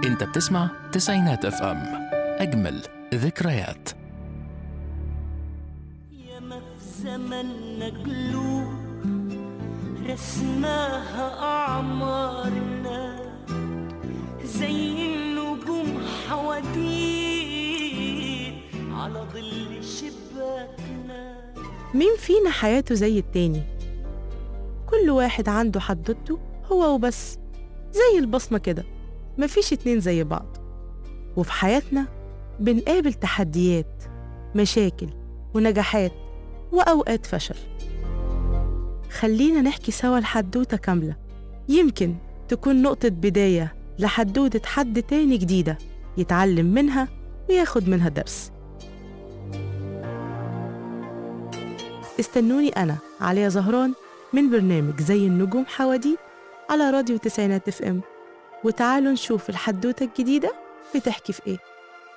انت بتسمع تسعينات اف ام اجمل ذكريات ياما في زمننا قلوب رسماها أعمارنا زي النجوم حواديت على ظل شباكنا مين فينا حياته زي التاني كل واحد عنده حدوته هو وبس زي البصمة كده مفيش اتنين زي بعض وفي حياتنا بنقابل تحديات مشاكل ونجاحات وأوقات فشل خلينا نحكي سوا الحدوتة كاملة يمكن تكون نقطة بداية لحدوتة حد تاني جديدة يتعلم منها وياخد منها درس استنوني أنا عليا زهران من برنامج زي النجوم حواديت على راديو تسعينات اف ام وتعالوا نشوف الحدوتة الجديدة بتحكي في ايه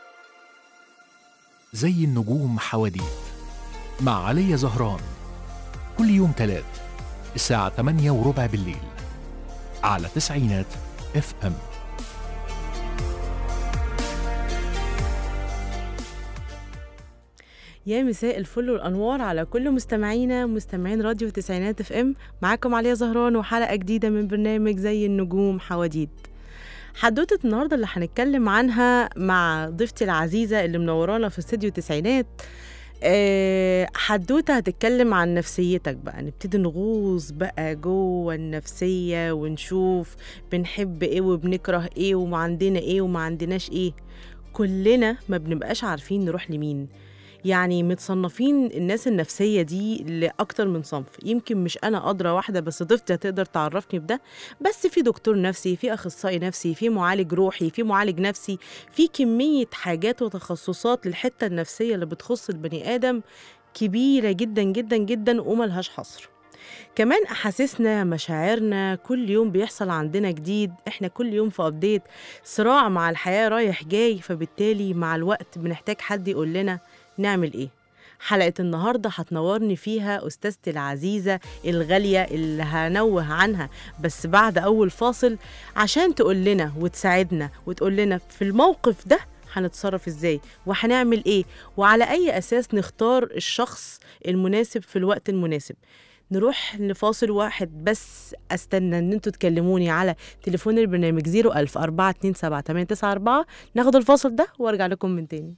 زي النجوم حواديت مع علي زهران كل يوم تلات الساعة 8 وربع بالليل على تسعينات اف ام يا مساء الفل والانوار على كل مستمعينا مستمعين راديو تسعينات اف ام معاكم عليا زهران وحلقه جديده من برنامج زي النجوم حواديت حدوته النهارده اللي هنتكلم عنها مع ضيفتي العزيزه اللي منورانا في استديو تسعينات آه، حدوته هتتكلم عن نفسيتك بقى نبتدي نغوص بقى جوه النفسيه ونشوف بنحب ايه وبنكره ايه وما عندنا ايه وما عندناش ايه كلنا ما بنبقاش عارفين نروح لمين يعني متصنفين الناس النفسية دي لأكتر من صنف يمكن مش أنا أدرى واحدة بس ضيفتي هتقدر تعرفني بده بس في دكتور نفسي في أخصائي نفسي في معالج روحي في معالج نفسي في كمية حاجات وتخصصات للحتة النفسية اللي بتخص البني آدم كبيرة جدا جدا جدا وملهاش حصر كمان احاسيسنا مشاعرنا كل يوم بيحصل عندنا جديد احنا كل يوم في ابديت صراع مع الحياه رايح جاي فبالتالي مع الوقت بنحتاج حد يقول لنا نعمل ايه حلقة النهاردة هتنورني فيها أستاذتي العزيزة الغالية اللي هنوه عنها بس بعد أول فاصل عشان تقول لنا وتساعدنا وتقول لنا في الموقف ده هنتصرف ازاي وهنعمل ايه وعلى اي اساس نختار الشخص المناسب في الوقت المناسب نروح لفاصل واحد بس استنى ان انتوا تكلموني على تليفون البرنامج 01000 427 894 ناخد الفاصل ده وارجع لكم من تاني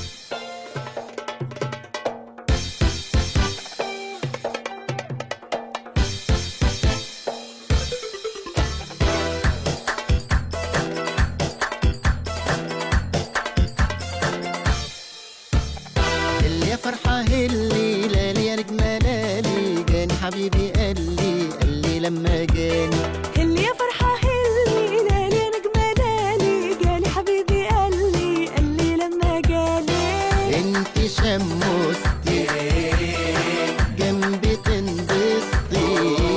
اللي يا فرحة هلي لالي يا نجمة لالي جاني حبيبي قال لي قال لي لما جاني اللي يا فرحة هلي لالي يا نجمة لالي جالي حبيبي قال لي قال لي لما جالي انت شمستي جنبي تنبسطي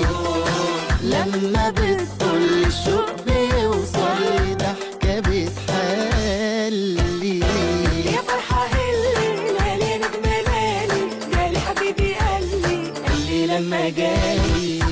لما بتطل الشوق بيوصل ضحكة بتحلي يا فرحة هلي لالي يا نجمة لالي جالي حبيبي قال لي قال لي لما جالي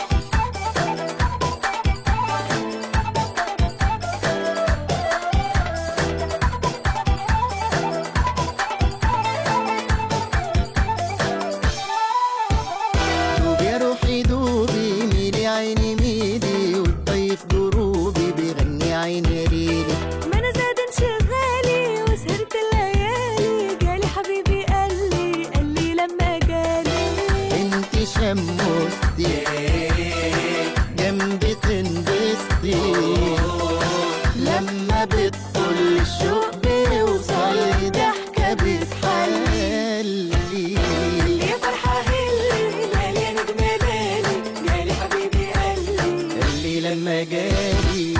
دوبي يا روحي دوبي ميلي عيني ميلي والضيف دروبي بيغني عيني ريلي ما انا زاد انشغالي وسهرت الليالي جالي حبيبي قال لي قال لي لما جالي انت شمستي جنبي تنبسطي لما بتطل الشوق بيوصل ضحكة بتحلي يا فرحة هلي لالي يا نجمة لالي جالي حبيبي قال لي قال لي لما جالي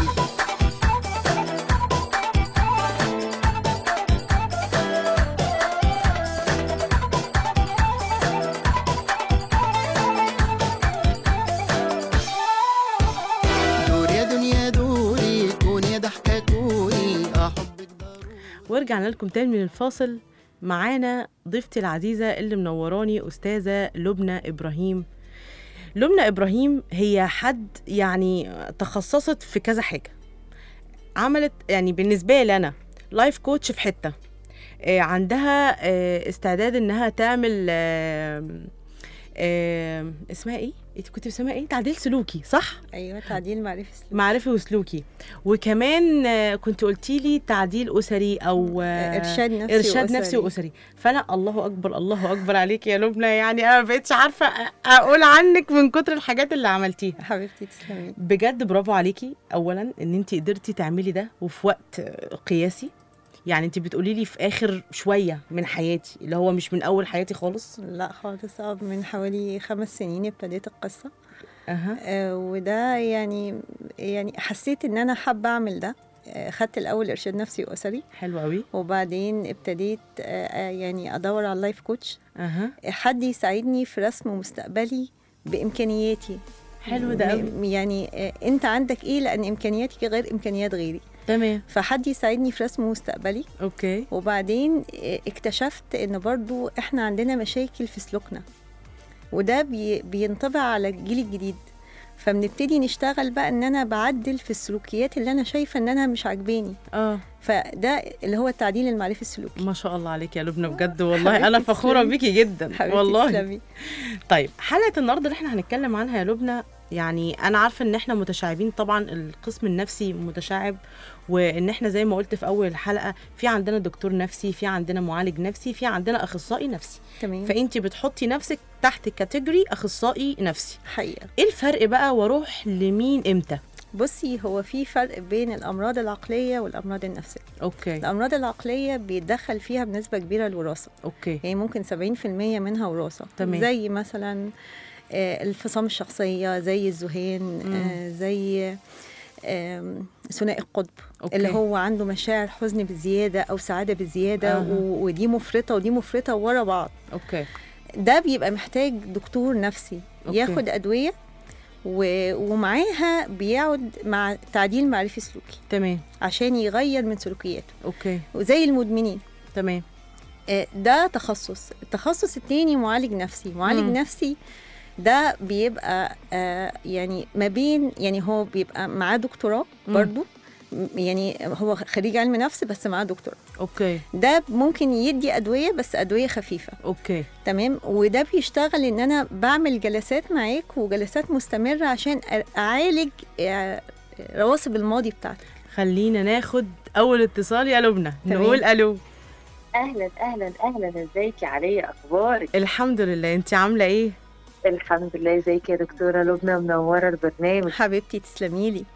دوري يا دنيا دوري كوني يا ضحكة كوني احبك ضروري ورجعنا لكم تاني من الفاصل معانا ضيفتي العزيزة اللي منوراني أستاذة لبنى إبراهيم لبنى إبراهيم هي حد يعني تخصصت في كذا حاجة عملت يعني بالنسبه لي انا لايف كوتش في حته آه، عندها آه، استعداد انها تعمل آه، آه، اسمها ايه؟ انت كنت بتسميها ايه؟ تعديل سلوكي صح؟ ايوه تعديل معرفي سلوك معرفي وسلوكي وكمان آه، كنت قلتي لي تعديل اسري او آه، ارشاد نفسي ارشاد وأسري. نفسي واسري فانا الله اكبر الله اكبر عليك يا لبنى يعني انا ما بقتش عارفه أ- اقول عنك من كتر الحاجات اللي عملتيها حبيبتي تسلمي بجد برافو عليكي اولا ان انت قدرتي تعملي ده وفي وقت آه، قياسي يعني انت بتقولي لي في اخر شويه من حياتي اللي هو مش من اول حياتي خالص لا خالص اه من حوالي خمس سنين ابتديت القصه اها آه وده يعني يعني حسيت ان انا حابه اعمل ده آه، خدت الاول ارشاد نفسي واسري حلو قوي وبعدين ابتديت آه، آه، يعني ادور على اللايف كوتش اها حد يساعدني في رسم مستقبلي بامكانياتي حلو ده قوي م- يعني آه، انت عندك ايه لان امكانياتك غير امكانيات غيري تمام فحد يساعدني في رسم مستقبلي اوكي وبعدين آه، اكتشفت ان برضو احنا عندنا مشاكل في سلوكنا وده بي بينطبع على الجيل الجديد فبنبتدي نشتغل بقى ان انا بعدل في السلوكيات اللي انا شايفه ان انا مش عاجباني اه فده اللي هو التعديل المعرفي السلوكي ما شاء الله عليك يا لبنى بجد والله انا حبيبتي فخوره تسلمي. بيكي جدا حبيبتي والله تسلمي. طيب حلقه النهارده اللي احنا هنتكلم عنها يا لبنى يعني انا عارفه ان احنا متشعبين طبعا القسم النفسي متشعب وان احنا زي ما قلت في اول الحلقه في عندنا دكتور نفسي في عندنا معالج نفسي في عندنا اخصائي نفسي تمام فانت بتحطي نفسك تحت كاتيجوري اخصائي نفسي حقيقه ايه الفرق بقى واروح لمين امتى بصي هو في فرق بين الامراض العقليه والامراض النفسيه اوكي الامراض العقليه بيتدخل فيها بنسبه كبيره الوراثه اوكي يعني ممكن 70% منها وراثه تمام. زي مثلا آه، الفصام الشخصيه زي الذهان آه، زي آم، ثنائي القطب أوكي. اللي هو عنده مشاعر حزن بزياده او سعاده بزياده أها. و- ودي مفرطه ودي مفرطه ورا بعض اوكي ده بيبقى محتاج دكتور نفسي أوكي. ياخد ادويه و... ومعاها بيقعد مع تعديل معرفي سلوكي تمام عشان يغير من سلوكياته اوكي وزي المدمنين تمام آه، ده تخصص التخصص التاني معالج نفسي معالج مم. نفسي ده بيبقى آه يعني ما بين يعني هو بيبقى معاه دكتوراه مم. برضو م- يعني هو خريج علم نفس بس معاه دكتوراه اوكي ده ممكن يدي ادويه بس ادويه خفيفه اوكي تمام وده بيشتغل ان انا بعمل جلسات معاك وجلسات مستمره عشان أ- اعالج آه، رواسب الماضي بتاعتك خلينا ناخد اول اتصال يا لبنى تمام. نقول الو اهلا اهلا اهلا ازيك يا علي اخبارك الحمد لله انت عامله ايه الحمد لله ازيك يا دكتوره لبنى منوره البرنامج حبيبتي تسلمي لي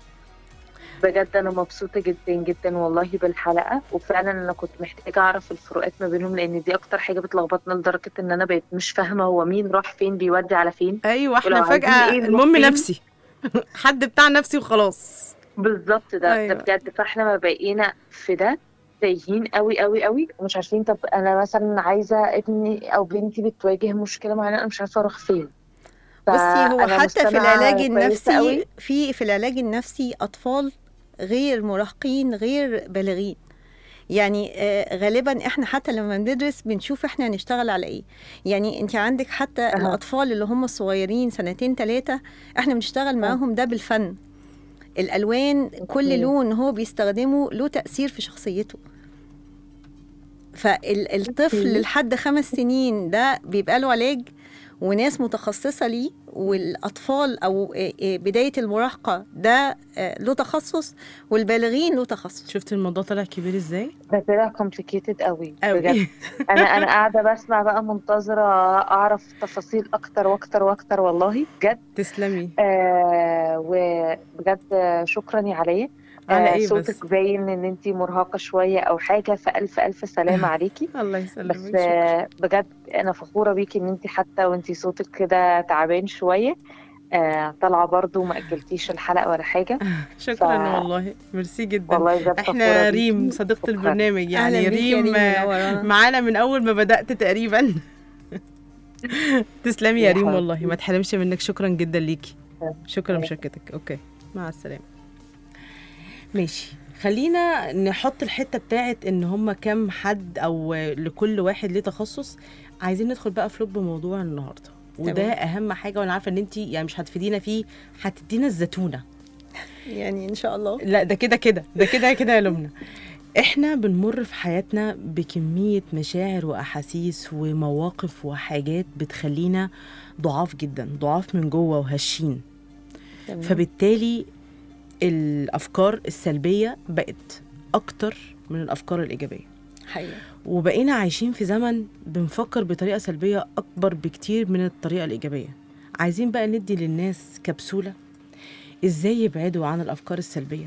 بجد انا مبسوطه جدا جدا والله بالحلقه وفعلا انا كنت محتاجه اعرف الفروقات ما بينهم لان دي اكتر حاجه بتلخبطنا لدرجه ان انا بقيت مش فاهمه هو مين راح فين بيودي على فين ايوه احنا ولو عايزين فجاه إيه نروح المهم فين؟ نفسي حد بتاع نفسي وخلاص بالظبط ده أيوة. ده بجد فاحنا ما بقينا في ده تايهين قوي قوي قوي ومش عارفين طب انا مثلا عايزه ابني او بنتي بتواجه مشكله معينه انا مش عارفه اروح فين بصي هو فأنا حتى في مستمعة العلاج كويسة النفسي قوي. في في العلاج النفسي اطفال غير مراهقين غير بالغين يعني آه، غالبا احنا حتى لما بندرس بنشوف احنا هنشتغل على ايه يعني انت عندك حتى أها. الاطفال اللي هم الصغيرين سنتين ثلاثه احنا بنشتغل معاهم ده بالفن الالوان كل أوكي. لون هو بيستخدمه له تاثير في شخصيته فالطفل أوكي. لحد خمس سنين ده بيبقى له علاج وناس متخصصة ليه والأطفال أو آه، آه، بداية المراهقة ده آه، له تخصص والبالغين له تخصص شفت الموضوع طلع كبير ازاي ده طلع كومبليكيتد قوي بجد قوي انا انا قاعده بسمع بقى منتظره اعرف تفاصيل اكتر واكتر واكتر والله بجد تسلمي آه وبجد شكرا يا عليا على ايه صوتك بس باين ان انت مرهقه شويه او حاجه فالف الف سلامه عليكي الله بس يسلمك شكرا. آه بجد انا فخوره بيكي ان انت حتى وانت صوتك كده تعبان شويه آه طالعه برضو ما اجلتيش الحلقه ولا حاجه شكرا ف- والله ميرسي جدا والله بجد فخورة احنا بيكي. ريم صديقه شكراً. البرنامج يعني أهلاً بيكي يا ريم آه، منورانا. معانا من اول ما بدات تقريبا تسلمي يا يا ريم حبيبتي. والله ما تحرمش منك شكرا جدا ليكي شكرا أوكي. لمشاركتك اوكي مع السلامه ماشي خلينا نحط الحته بتاعت ان هم كام حد او لكل واحد ليه تخصص عايزين ندخل بقى في لب موضوع النهارده وده تمام. اهم حاجه وانا عارفه ان انت يعني مش هتفيدينا فيه هتدينا الزتونه يعني ان شاء الله لا ده كده كده ده كده كده يا لمنى احنا بنمر في حياتنا بكمية مشاعر وأحاسيس ومواقف وحاجات بتخلينا ضعاف جدا ضعاف من جوه وهشين تمام. فبالتالي الأفكار السلبية بقت أكتر من الأفكار الإيجابية حقيقة وبقينا عايشين في زمن بنفكر بطريقة سلبية أكبر بكتير من الطريقة الإيجابية عايزين بقى ندي للناس كبسولة إزاي يبعدوا عن الأفكار السلبية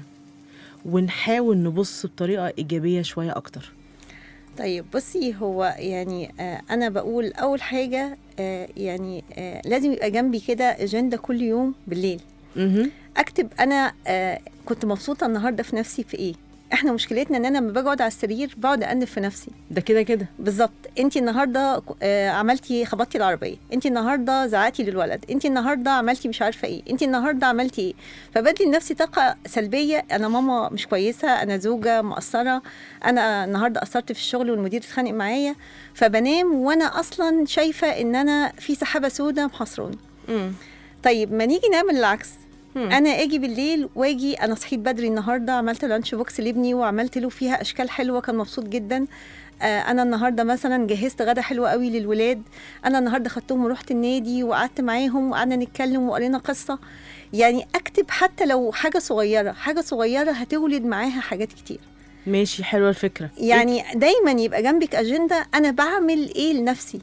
ونحاول نبص بطريقة إيجابية شوية أكتر طيب بصي هو يعني آه انا بقول اول حاجه آه يعني آه لازم يبقى جنبي كده اجنده كل يوم بالليل مهم. اكتب انا آه كنت مبسوطه النهارده في نفسي في ايه احنا مشكلتنا ان انا لما باجي اقعد على السرير بقعد انف في نفسي ده كده كده بالظبط انت النهارده آه عملتي خبطتي العربيه انت النهارده زعقتي للولد انت النهارده عملتي مش عارفه ايه انت النهارده عملتي ايه فبدي لنفسي طاقه سلبيه انا ماما مش كويسه انا زوجه مقصره انا النهارده قصرت في الشغل والمدير اتخانق معايا فبنام وانا اصلا شايفه ان انا في سحابه سوداء محاصراني مم. طيب ما نيجي نعمل العكس مم. انا اجي بالليل واجي انا صحيت بدري النهارده عملت لانش بوكس لابني وعملت له فيها اشكال حلوه كان مبسوط جدا آه، انا النهارده مثلا جهزت غدا حلو قوي للولاد انا النهارده خدتهم ورحت النادي وقعدت معاهم وقعدنا نتكلم وقرينا قصه يعني اكتب حتى لو حاجه صغيره حاجه صغيره هتولد معاها حاجات كتير ماشي حلوة الفكرة يعني دايما يبقى جنبك اجنده انا بعمل ايه لنفسي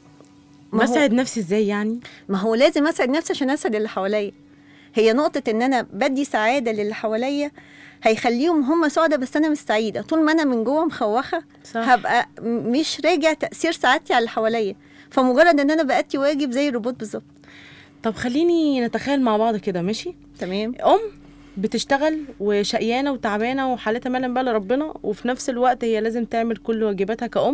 ما هو- بسعد نفسي ازاي يعني ما هو لازم اسعد نفسي عشان اسعد اللي حواليا هي نقطة ان انا بدي سعادة للي حواليا هيخليهم هم سعداء بس انا مش سعيدة طول ما انا من جوه مخوخة صح. هبقى م- مش راجع تأثير سعادتي على اللي حواليا فمجرد ان انا بأدي واجب زي الروبوت بالظبط طب خليني نتخيل مع بعض كده ماشي تمام ام بتشتغل وشقيانه وتعبانه وحالتها ما يعلم بقى إلا ربنا وفي نفس الوقت هي لازم تعمل كل واجباتها كأم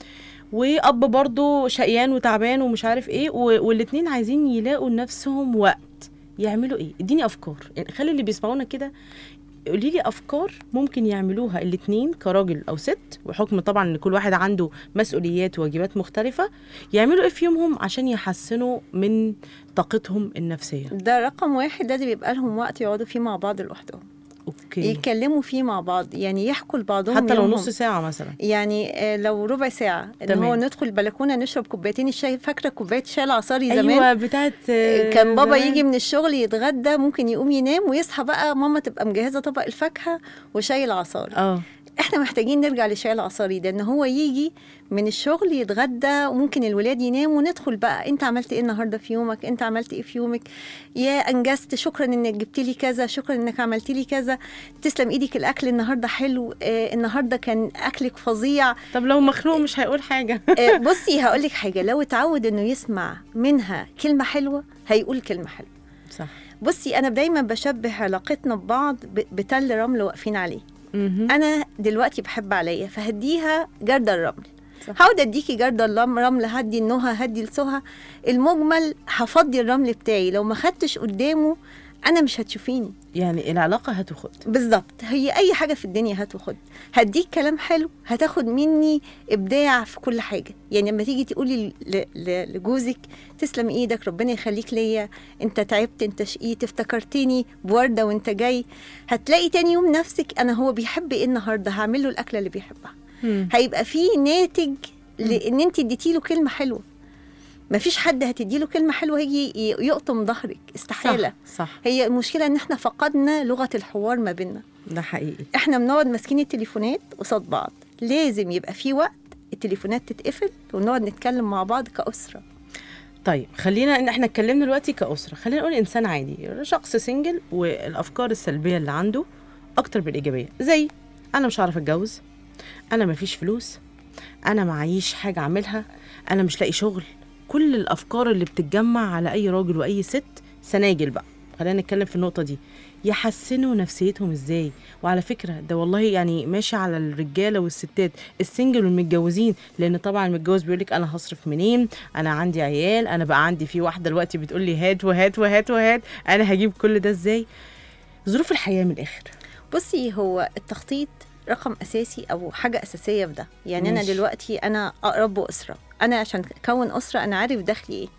واب برضه شقيان وتعبان ومش عارف ايه و- والاتنين عايزين يلاقوا لنفسهم وقت يعملوا ايه اديني افكار يعني خلي اللي بيسمعونا كده قولي لي افكار ممكن يعملوها الاتنين كراجل او ست وحكم طبعا ان كل واحد عنده مسؤوليات وواجبات مختلفه يعملوا ايه في يومهم عشان يحسنوا من طاقتهم النفسيه ده رقم واحد لازم يبقى لهم وقت يقعدوا فيه مع بعض لوحدهم اوكي يتكلموا فيه مع بعض يعني يحكوا لبعضهم حتى لو يومهم. نص ساعه مثلا يعني آه، لو ربع ساعة ان تمام. هو ندخل البلكونة نشرب كوبايتين الشاي فاكرة كوباية الشاي العصاري زمان ايوه بتاعت آه، كان بابا زمان. يجي من الشغل يتغدى ممكن يقوم ينام ويصحى بقى ماما تبقى مجهزه طبق الفاكهه وشاي العصاري اه احنا محتاجين نرجع لشاي العصاري ده ان هو يجي من الشغل يتغدى وممكن الولاد يناموا وندخل بقى انت عملت ايه النهارده في يومك انت عملت ايه في يومك يا انجزت شكرا انك جبت لي كذا شكرا انك عملت لي كذا تسلم ايدك الاكل النهارده حلو اه النهارده كان اكلك فظيع طب لو مخنوق مش هيقول حاجه آه، بصي هقول لك حاجه لو اتعود انه يسمع منها كلمه حلوه هيقول كلمه حلوه صح بصي انا دايما بشبه علاقتنا ببعض ب- بتل رمل واقفين عليه مهم. انا دلوقتي بحب عليا فهديها جردل الرمل صح. هقعد اديكي جردل الرم- رمل هدي النهى هدي لسهى المجمل هفضي الرمل بتاعي لو ما خدتش قدامه انا مش هتشوفيني يعني العلاقه هتاخد بالظبط هي اي حاجه في الدنيا هات وخد هديك كلام حلو هتاخد مني ابداع في كل حاجه يعني لما تيجي تقولي ل- ل- لجوزك تسلم ايدك ربنا يخليك ليا انت تعبت انت شقيت افتكرتني بورده وانت جاي هتلاقي تاني يوم نفسك انا هو بيحب ايه النهارده هعمل له الاكله اللي بيحبها مم. هيبقى في ناتج لان انت اديتي له كلمه حلوه مفيش حد هتدي له كلمه حلوه هيجي ي- يقطم ظهرك استحاله صح صح هي المشكله ان احنا فقدنا لغه الحوار ما بيننا ده حقيقي احنا بنقعد ماسكين التليفونات قصاد بعض لازم يبقى في وقت التليفونات تتقفل ونقعد نتكلم مع بعض كأسرة طيب خلينا ان احنا اتكلمنا دلوقتي كأسرة خلينا نقول انسان عادي شخص سنجل والافكار السلبية اللي عنده اكتر بالايجابية زي انا مش هعرف اتجوز انا مفيش فلوس انا معيش حاجة اعملها انا مش لاقي شغل كل الافكار اللي بتتجمع على اي راجل واي ست سناجل بقى خلينا نتكلم في النقطة دي يحسنوا نفسيتهم ازاي وعلى فكرة ده والله يعني ماشي على الرجالة والستات السنجل والمتجوزين لان طبعا المتجوز بيقولك انا هصرف منين انا عندي عيال انا بقى عندي في واحدة دلوقتي بتقول لي هات وهات وهات وهات انا هجيب كل ده ازاي ظروف الحياة من الاخر بصي هو التخطيط رقم أساسي أو حاجة أساسية في ده يعني أنا ماشي. دلوقتي أنا أقرب أسرة أنا عشان أكون أسرة أنا عارف دخلي إيه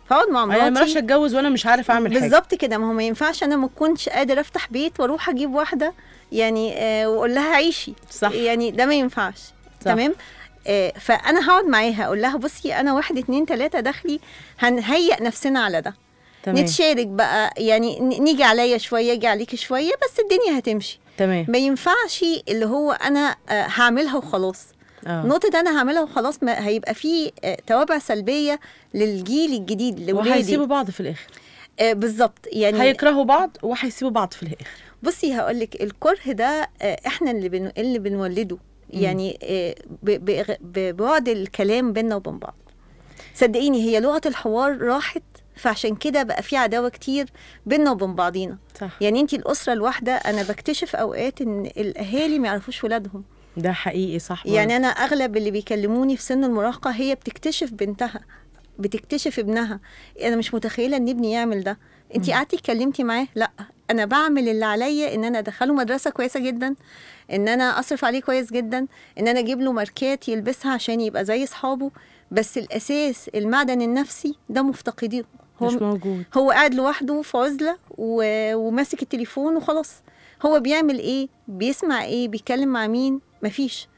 هقعد مع انا ما اروحش مراتي اتجوز وانا مش عارف اعمل حاجه بالظبط كده ما هو ما ينفعش انا ما اكونش قادر افتح بيت واروح اجيب واحده يعني آه واقول لها عيشي صح. يعني ده ما ينفعش صح. تمام آه فانا هقعد معاها اقول لها بصي انا واحد اتنين تلاته داخلي هنهيئ نفسنا على ده تمام نتشارك بقى يعني ن- نيجي عليا شويه يجي عليكي شويه بس الدنيا هتمشي تمام ما ينفعش اللي هو انا آه، هعملها وخلاص اه نقطة أنا هعملها وخلاص ما هيبقى في آه، توابع سلبية للجيل الجديد لولادي وهيسيبوا بعض في الاخر آه، بالظبط يعني هيكرهوا بعض وهيسيبوا بعض في الاخر بصي هقول لك الكره ده آه، احنا اللي بن... اللي بنولده يعني آه، ب... ب... ببعد الكلام بيننا وبين بعض صدقيني هي لغه الحوار راحت فعشان كده بقى في عداوه كتير بيننا وبين بعضينا صح يعني انت الاسره الواحده انا بكتشف اوقات ان الاهالي ما يعرفوش ولادهم ده حقيقي صح يعني انا اغلب اللي بيكلموني في سن المراهقه هي بتكتشف بنتها بتكتشف ابنها انا مش متخيله ان ابني يعمل ده انت قعدتي اتكلمتي معاه لا انا بعمل اللي عليا ان انا ادخله مدرسه كويسه جدا ان انا اصرف عليه كويس جدا ان انا اجيب له ماركات يلبسها عشان يبقى زي اصحابه بس الاساس المعدن النفسي ده مفتقدينه مش هو موجود هو قاعد لوحده في عزله و... وماسك التليفون وخلاص هو بيعمل ايه بيسمع ايه بيتكلم مع مين مفيش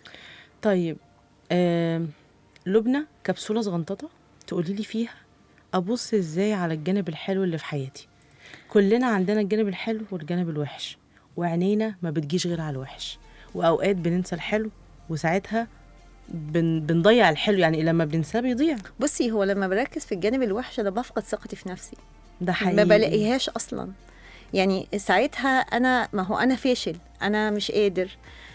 طيب آم، لبنى كبسوله صغنططه تقولي لي فيها ابص ازاي على الجانب الحلو اللي في حياتي كلنا عندنا الجانب الحلو والجانب الوحش وعينينا ما بتجيش غير على الوحش واوقات بننسى الحلو وساعتها بن بنضيع الحلو يعني لما بننساه بيضيع بصي هو لما بركز في الجانب الوحش انا بفقد ثقتي في نفسي ده حقيقي ما بلاقيهاش اصلا يعني ساعتها انا ما هو انا فاشل انا مش قادر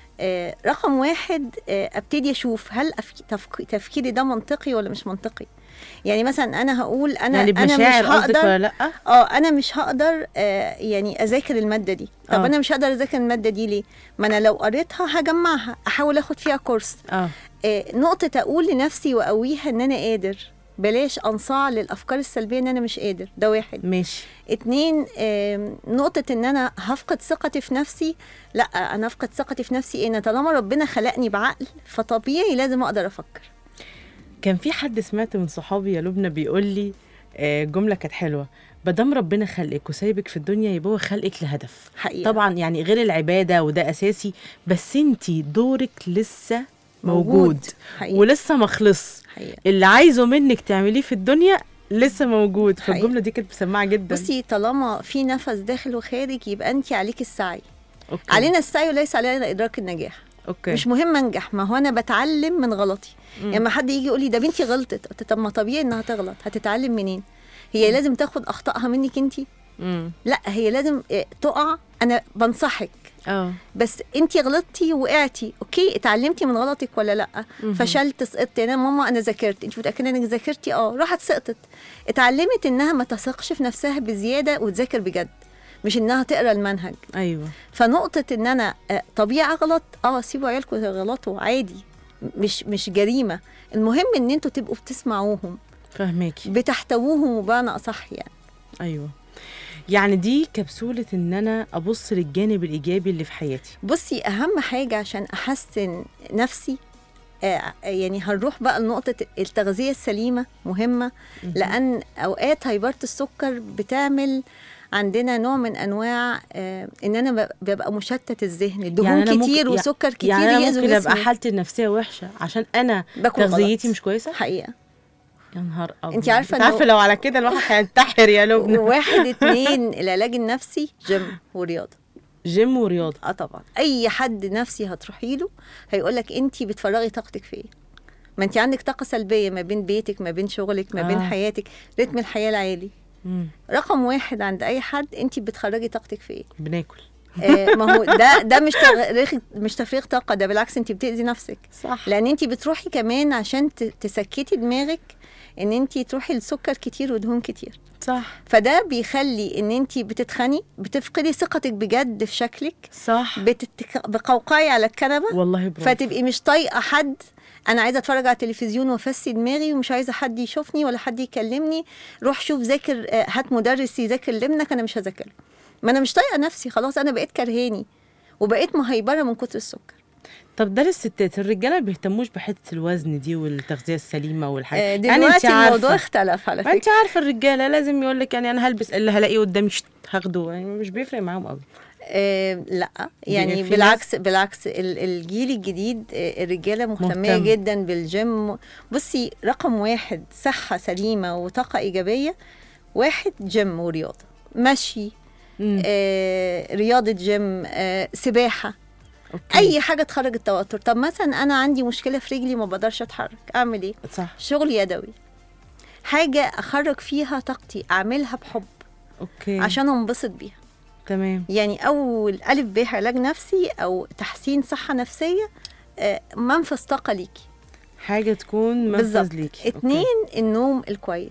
آه رقم واحد آه ابتدي اشوف هل أفك- تفك- تفكيري ده منطقي ولا مش منطقي يعني مثلا انا هقول انا يعني انا مش بمشاعر قصدك هقدر ولا لا اه انا مش هقدر آه يعني اذاكر الماده دي طب آه. انا مش هقدر اذاكر الماده دي ليه ما انا لو قريتها هجمعها احاول اخد فيها كورس اه آه، نقطة أقول لنفسي وأقويها إن أنا قادر بلاش أنصاع للأفكار السلبية إن أنا مش قادر ده واحد ماشي اتنين آم، نقطة إن أنا هفقد ثقتي في نفسي لا أنا هفقد ثقتي في نفسي إن طالما ربنا خلقني بعقل فطبيعي لازم أقدر أفكر كان في حد سمعت من صحابي يا لبنى بيقول لي آه، جمله كانت حلوه مادام ربنا خلقك وسايبك في الدنيا يبقى هو خلقك لهدف حقيقة طبعا يعني غير العباده وده اساسي بس انت دورك لسه موجود, موجود. حقيقة. ولسه ما خلص حقيقة اللي عايزه منك تعمليه في الدنيا لسه موجود حقيقة. فالجمله دي كانت مسمعه جدا بصي طالما في نفس داخل وخارج يبقى أنت عليك السعي أوكي. علينا السعي وليس علينا إدراك النجاح اوكي مش مهم انجح ما هو انا بتعلم من غلطي مم. لما حد يجي يقول لي ده بنتي غلطت قلت طب ما طبيعي انها تغلط هتتعلم منين هي لازم تاخد اخطائها منك انت امم لا هي لازم آه، تقع انا بنصحك اه بس انت غلطتي وقعتي اوكي اتعلمتي من غلطك ولا لا مهم. فشلت سقطت انا ماما انا ذاكرت انت متاكده انك ذاكرتي اه راحت سقطت اتعلمت انها ما تثقش في نفسها بزياده وتذاكر بجد مش انها تقرا المنهج ايوه فنقطة إن أنا آه، طبيعي أغلط أه سيبوا عيالكم يغلطوا عادي مش مش جريمة المهم إن أنتوا تبقوا بتسمعوهم فهماكي بتحتووهم وبمعنى أصح يعني ايوه يعني دي كبسوله ان انا ابص للجانب الايجابي اللي في حياتي بصي أهم حاجة عشان أحسن نفسي آه، يعني هنروح بقى لنقطة التغذية السليمة مهمة لأن أوقات هيبرة السكر بتعمل عندنا نوع من انواع آه ان انا ب- ببقى مشتت الذهن دهون يعني أنا ممكن- كتير يع- وسكر كتير يعني انا يأذوا ممكن ابقى جسمي. حالتي النفسيه وحشه عشان انا باكل غلط. تغذيتي مش كويسه حقيقه يا نهار ابيض أنتي عارفة انت عارفه إنه- لو على كده الواحد هينتحر يا لبنى واحد اتنين العلاج النفسي جيم ورياضه جيم ورياضه اه طبعا اي حد نفسي هتروحي له هيقول لك انت بتفرغي طاقتك في ايه ما انت عندك طاقه سلبيه ما بين بيتك ما بين شغلك ما بين آه. حياتك رتم الحياه العالي مم. رقم واحد عند اي حد انت بتخرجي طاقتك في ايه بناكل آه ما هو ده ده مش تغريخ مش تفريغ طاقه ده بالعكس انت بتاذي نفسك صح لان انت بتروحي كمان عشان ت- تسكتي دماغك ان انت تروحي لسكر كتير ودهون كتير صح فده بيخلي ان انت بتتخني بتفقدي ثقتك بجد في شكلك صح بتتك... بقوقعي على الكنبه والله برافو فتبقي مش طايقه حد انا عايزه اتفرج على التلفزيون وافسي دماغي ومش عايزه حد يشوفني ولا حد يكلمني روح شوف ذاكر آه، هات مدرس يذاكر لابنك انا مش هذاكر ما انا مش طايقه نفسي خلاص انا بقيت كرهاني وبقيت مهيبره من كتر السكر طب ده للستات الرجاله ما بيهتموش بحته الوزن دي والتغذيه السليمه والحاجات آه، يعني انت دلوقتي الموضوع عارفة. اختلف على ما انت فكره عارفه الرجاله لازم يقول لك يعني انا هلبس اللي هلاقيه قدامي شت هاخده يعني مش بيفرق معاهم قوي آه لا يعني في بالعكس بالعكس ال- الجيل الجديد آه، الرجاله مهتميه مهتم. جدا بالجيم بصي رقم واحد صحه سليمه وطاقه ايجابيه واحد جيم ورياضه مشي مم. آه رياضه جيم آه سباحه أوكي. اي حاجه تخرج التوتر طب مثلا انا عندي مشكله في رجلي ما بقدرش اتحرك اعمل ايه صح شغل يدوي حاجه اخرج فيها طاقتي اعملها بحب اوكي عشان انبسط بيها تمام يعني اول الف ب علاج نفسي او تحسين صحه نفسيه آه، منفذ طاقه ليكي حاجه تكون منفذ بالظبط ليكي اتنين النوم الكويس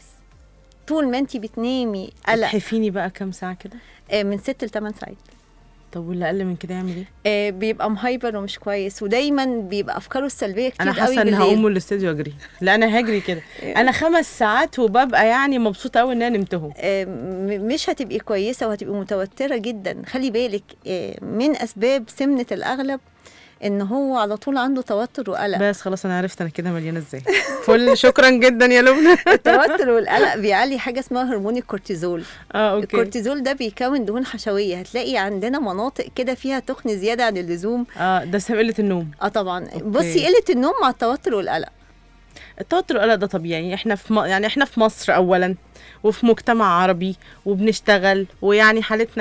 طول ما انت بتنامي قلق تحفيني بقى كام ساعه كده آه، من ست لثمان ساعات طب واللي اقل من كده يعمل ايه آه، بيبقى مهايبر ومش كويس ودايما بيبقى افكاره السلبيه كتير انا قوي حاسه ان بالليل هقوم من الاستوديو اجري لا انا هجري كده انا خمس ساعات وببقى يعني مبسوطه قوي ان انا نمتهم آه، م- مش هتبقي كويسه وهتبقي متوتره جدا خلي بالك آه، من اسباب سمنه الاغلب ان هو على طول عنده توتر وقلق بس خلاص انا عرفت انا كده مليانه ازاي فل شكرا جدا يا لبنى التوتر والقلق بيعلي حاجه اسمها هرمون الكورتيزول اه اوكي الكورتيزول ده بيكون دهون حشويه هتلاقي عندنا مناطق كده فيها تخن زياده عن اللزوم اه ده سبب قله النوم اه طبعا بصي قله النوم مع التوتر والقلق التوتر والقلق ده طبيعي احنا في م... يعني احنا في مصر اولا وفي مجتمع عربي وبنشتغل ويعني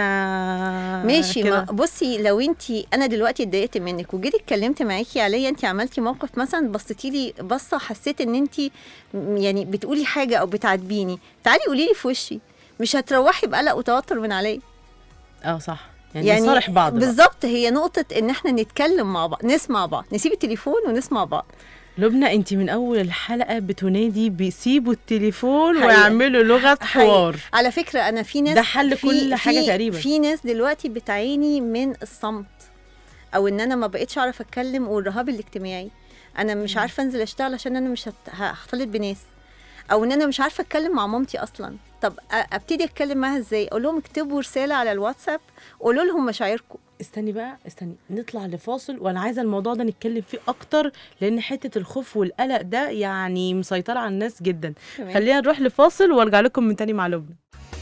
حالتنا ماشي ما كده. بصي لو انت انا دلوقتي اتضايقت منك وجيت اتكلمت معاكي عليا انت عملتي موقف مثلا بصيتي لي بصه حسيت ان انت م- يعني بتقولي حاجه او بتعاتبيني تعالي قولي لي في وشي مش هتروحي بقلق وتوتر من عليا اه صح يعني, يعني نصارح بعض بقى. بالظبط هي نقطه ان احنا نتكلم مع بعض نسمع بعض نسيب التليفون ونسمع بعض لبنى انت من اول الحلقه بتنادي بيسيبوا التليفون حقيقة. ويعملوا لغه حوار على فكره انا في ناس ده حل في كل حاجة في تقريبا. في ناس دلوقتي بتعاني من الصمت او ان انا ما بقتش اعرف اتكلم والرهاب الاجتماعي انا مش عارفه انزل اشتغل عشان انا مش هت- هختلط بناس او ان انا مش عارفه اتكلم مع مامتي اصلا طب أ- ابتدي اتكلم معاها ازاي اقول لهم اكتبوا رساله على الواتساب قولوا لهم مشاعركم استني بقى استني نطلع لفاصل وانا عايزه الموضوع ده نتكلم فيه اكتر لان حته الخوف والقلق ده يعني مسيطره على الناس جدا تمام. خلينا نروح لفاصل وارجع لكم من تاني مع لبنى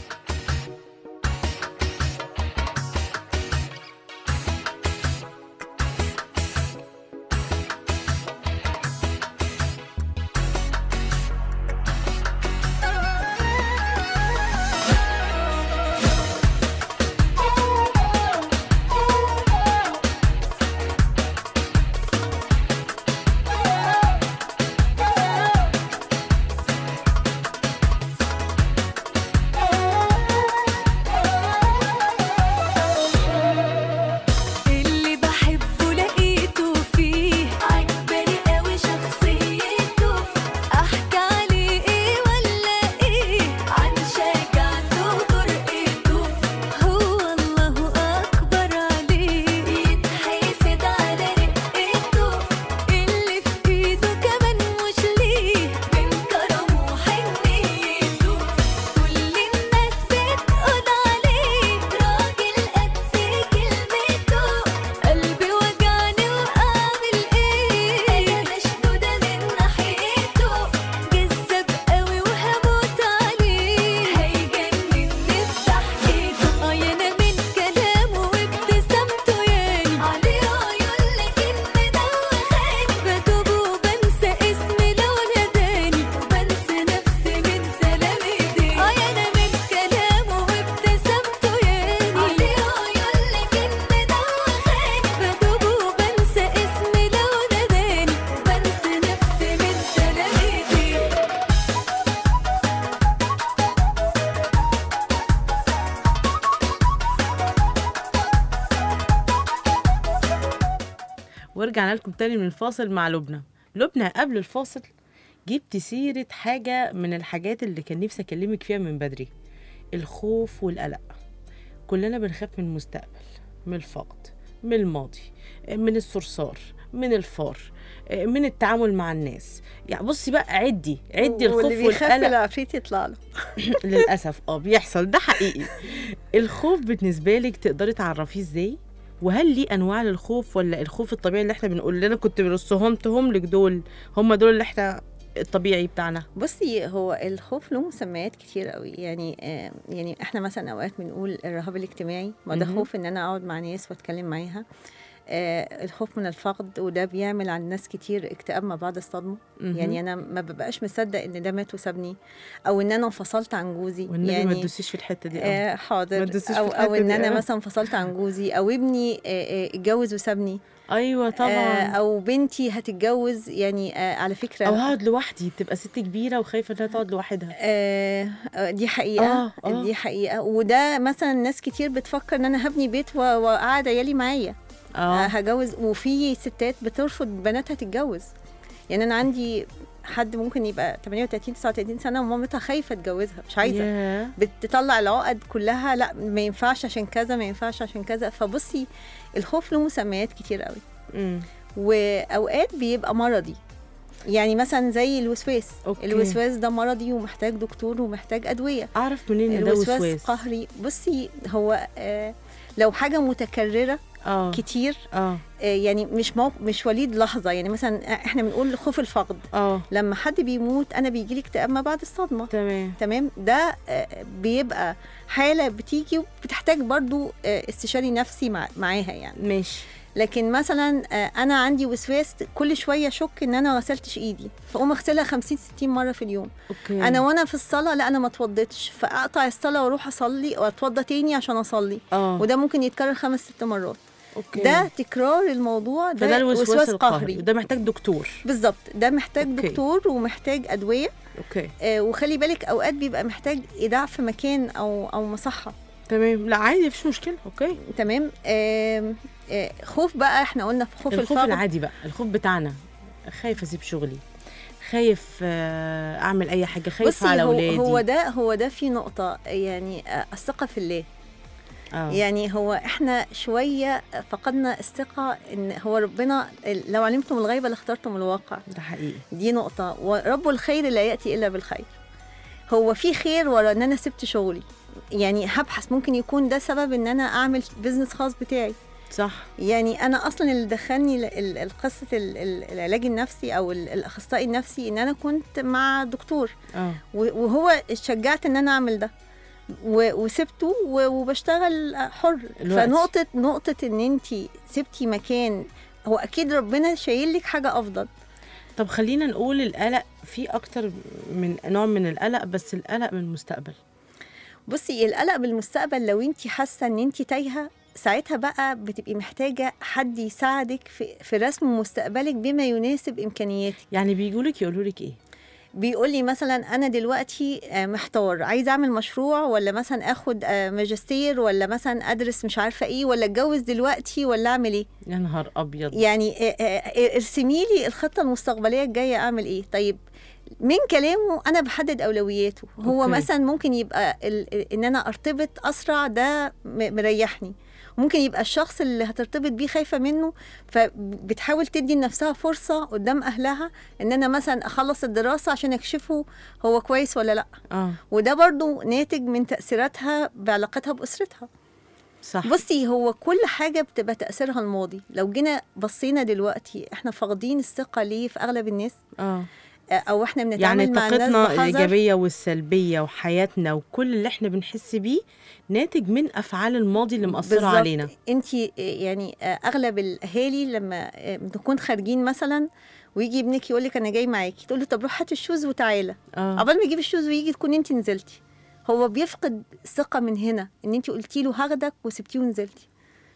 اللي بحبه لقيته فيه عجباني قوي شخصيته احكي عليه ايه ولا ايه عن شجاعته وجرأته هو الله اكبر عليه يتحسد على رقته اللي في ايده كمان مش ليه من كرمه وحنيته كل الناس بتقول عليه راجل قد كلمته قلبي وجعني واعمل ايه انا مشدودة من ناحيته جذاب قوي وهموت عليه هيجنني بضحكته اه يا انا من كلامه وابتسامته يعني عليه عيون لكن مدوخاني بدوب وبنسى اسمي لو ناداني وبنسى نفسي من سلام ايديه اه يا انا من كلامه وابتسامته يعني عليه عيون لكن مدوخاني بدوب وبنسى اسمي لو ناداني وبنسى نفسي من سلام ايديه ورجعنا لكم تاني من الفاصل مع لبنى لبنى قبل الفاصل جبت سيرة حاجة من الحاجات اللي كان نفسي أكلمك فيها من بدري الخوف والقلق كلنا بنخاف من المستقبل من الفقد من الماضي من الصرصار من الفار من التعامل مع الناس يعني بصي بقى عدي عدي الخوف واللي بيخاف والقلق العفريت يطلع له للاسف اه بيحصل ده حقيقي الخوف بالنسبه لك تقدري تعرفيه ازاي وهل ليه انواع للخوف ولا الخوف الطبيعي اللي احنا بنقول لنا كنت برصهم لك دول هم دول اللي احنا الطبيعي بتاعنا بصي هو الخوف له مسميات كتير قوي يعني آه يعني احنا مثلا اوقات بنقول الرهاب الاجتماعي ما ده مهم. خوف ان انا اقعد مع ناس واتكلم معاها آه الخوف من الفقد وده بيعمل عند ناس كتير اكتئاب ما بعد الصدمه مهم. يعني انا ما ببقاش مصدق ان ده مات وسابني او ان انا انفصلت عن جوزي والنبي يعني ما تدوسيش في الحته دي أوي. آه ما حاضر تدوسيش او في او الحتة ان دي، انا آه. مثلا انفصلت عن جوزي او ابني آه، آه، اتجوز وسابني ايوه آه، طبعا او بنتي هتتجوز يعني آه، على فكره او هقعد لوحدي تبقى ست كبيره وخايفه انها تقعد لوحدها آه آه، دي حقيقة آه، آه. دي حقيقة وده مثلا ناس كتير بتفكر ان انا هبني بيت و- واقعد عيالي معايا آه. اه هجوز وفي ستات بترفض بناتها تتجوز يعني انا عندي حد ممكن يبقى 38 39 سنة ومامتها خايفة تجوزها مش عايزة ياه. بتطلع العقد كلها لا ما ينفعش عشان كذا ما ينفعش عشان كذا فبصي الخوف له مسميات كتير قوي مم. واوقات بيبقى مرضي يعني مثلا زي الوسواس أوكي. الوسواس ده مرضي ومحتاج دكتور ومحتاج ادويه اعرف منين ان ده الوسواس وسواس قهري بصي هو آه لو حاجه متكرره اه كتير اه آه يعني مش موق... مش وليد لحظه يعني مثلا احنا بنقول خوف الفقد اه لما حد بيموت انا بيجي لي اكتئاب ما بعد الصدمه تمام تمام ده آه، بيبقى حاله بتيجي وبتحتاج برضو آه، استشاري نفسي مع... معاها يعني ماشي لكن مثلا آه، انا عندي وسواس كل شويه اشك ان انا ما غسلتش ايدي فاقوم اغسلها 50 60 مره في اليوم اوكي انا وانا في الصلاه لا انا ما اتوضيتش فاقطع الصلاه واروح اصلي واتوضى تاني عشان اصلي اه وده ممكن يتكرر خمس ست مرات اوكي ده تكرار الموضوع ده, فده الوسواس وسواس القهري وده محتاج دكتور بالظبط ده محتاج أوكي. دكتور ومحتاج ادويه اوكي آه وخلي بالك اوقات بيبقى محتاج ايداع في مكان او او مصحه تمام لا عادي مفيش مشكله اوكي تمام آم، آه خوف بقى احنا قلنا في خوف الخوف الفقر العادي بقى الخوف بتاعنا خايف اسيب شغلي خايف آه، اعمل اي حاجه خايف بصي على هو, اولادي هو ده هو ده في نقطه يعني آه، الثقه في الله آه. يعني هو احنا شويه فقدنا الثقه ان هو ربنا لو علمتم الغيب لاخترتم الواقع ده حقيقي دي نقطه ورب الخير لا ياتي الا بالخير هو في خير ورا ان انا سبت شغلي يعني هبحث ممكن يكون ده سبب ان انا اعمل بيزنس خاص بتاعي صح يعني انا اصلا اللي دخلني ل- ال- ال- قصه ال- ال- العلاج النفسي او ال- الاخصائي النفسي ان انا كنت مع دكتور اه و- وهو اتشجعت ان انا اعمل ده و- وسبته و- وبشتغل حر الوقت. فنقطه نقطه ان انت سبتي مكان هو اكيد ربنا شايل لك حاجه افضل طب خلينا نقول القلق في اكتر من نوع من القلق بس القلق من المستقبل بصي القلق بالمستقبل لو انت حاسه ان انت تايهه ساعتها بقى بتبقي محتاجه حد يساعدك في, في رسم مستقبلك بما يناسب امكانياتك يعني بيجولك يقولولك ايه بيقول لي مثلا انا دلوقتي آه، محتار عايز اعمل مشروع ولا مثلا اخد آه، ماجستير ولا مثلا ادرس مش عارفه ايه ولا اتجوز دلوقتي ولا اعمل ايه يا نهار ابيض يعني آه، آه، ارسمي لي الخطه المستقبليه الجايه اعمل ايه طيب من كلامه انا بحدد اولوياته هو أوكي. مثلا ممكن يبقى ال- ال- ان انا ارتبط اسرع ده م- مريحني ممكن يبقى الشخص اللي هترتبط بيه خايفه منه فبتحاول تدي لنفسها فرصه قدام اهلها ان انا مثلا اخلص الدراسه عشان اكشفه هو كويس ولا لا اه وده برضو ناتج من تاثيراتها بعلاقتها باسرتها صح بصي هو كل حاجه بتبقى تاثيرها الماضي لو جينا بصينا دلوقتي احنا فاقدين الثقه ليه في اغلب الناس اه آه، او احنا بنتعامل يعني مع الناس طاقتنا بحذر الايجابيه والسلبيه وحياتنا وكل اللي احنا بنحس بيه ناتج من افعال الماضي اللي مأثره بالظبط. علينا انت يعني آه، اغلب الاهالي لما آه، بنكون خارجين مثلا ويجي ابنك يقول لك انا جاي معاكي تقول له طب روح هات الشوز وتعالى اه عقبال ما يجيب الشوز ويجي تكون انت نزلتي هو بيفقد الثقه من هنا ان انت قلتي له هاخدك وسبتيه ونزلتي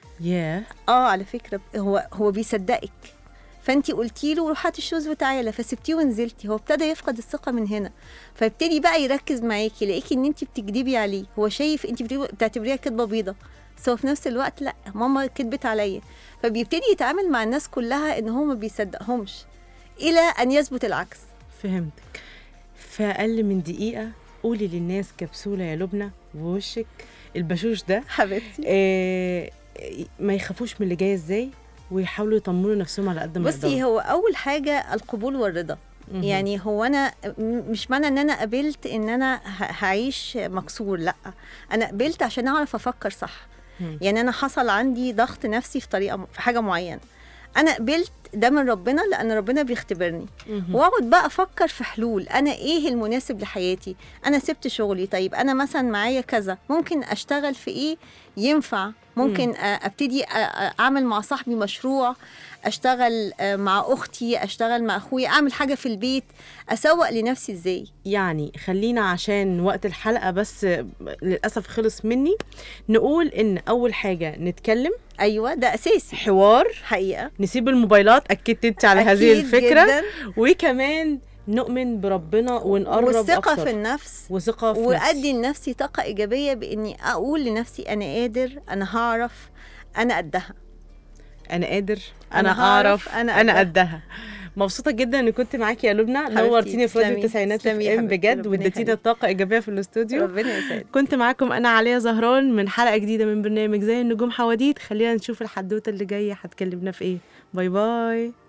ياه اه على فكره هو هو بيصدقك فانت قلتي له روح هات الشوز وتعالى فسبتيه ونزلتي هو ابتدى يفقد الثقه من هنا فابتدي بقى يركز معاكي يلاقيكي ان انت بتكدبي عليه هو شايف انت بتبقي- بتعتبريها كدبه بيضه بس هو في نفس الوقت لا ماما كدبت عليا فبيبتدي يتعامل مع الناس كلها ان هو ما بيصدقهمش الى ان يثبت العكس فهمتك في اقل من دقيقه قولي للناس كبسوله يا لبنى ووشك البشوش ده حبيبتي آه ما يخافوش من اللي جاي ازاي ويحاولوا يطمنوا نفسهم على قد ما بصي يقدروا هو اول حاجه القبول والرضا مهم. يعني هو انا م- مش معنى ان انا قبلت ان انا ه- هعيش مكسور لا انا قبلت عشان اعرف افكر صح مم. يعني انا حصل عندي ضغط نفسي في طريقه م- في حاجه معينه انا قبلت ده من ربنا لان ربنا بيختبرني مهم. واقعد بقى افكر في حلول انا ايه المناسب لحياتي انا سبت شغلي طيب انا مثلا معايا كذا ممكن اشتغل في ايه ينفع ممكن آه، ابتدي آه، آه، اعمل مع صاحبي مشروع اشتغل آه، مع اختي اشتغل مع اخويا اعمل حاجه في البيت اسوق لنفسي ازاي يعني خلينا عشان وقت الحلقة بس للأسف خلص مني نقول إن أول حاجة نتكلم ايوه ده اساسي حوار حقيقه نسيب الموبايلات أكدت أنت على هذه أكيد الفكرة جداً. وكمان نؤمن بربنا ونقرب والثقه أكتر في النفس وثقة في وادي نفسي. لنفسي طاقه ايجابيه باني اقول لنفسي انا قادر انا هعرف انا قدها أنا قادر أنا أنا, هعرف، أعرف أنا أنا, قدها. قدها مبسوطة جدا إن كنت معاكي يا لبنى حبيبتي، نورتيني في راديو تسلمي، التسعينات تسلمي يا اف ام حبيبتي، بجد ربنا واديتينا يخليك. طاقة إيجابية في الاستوديو ربنا يسعدك كنت معاكم أنا عليا زهران من حلقة جديدة من برنامج زي النجوم حواديت خلينا نشوف الحدوتة اللي جاية هتكلمنا في إيه باي باي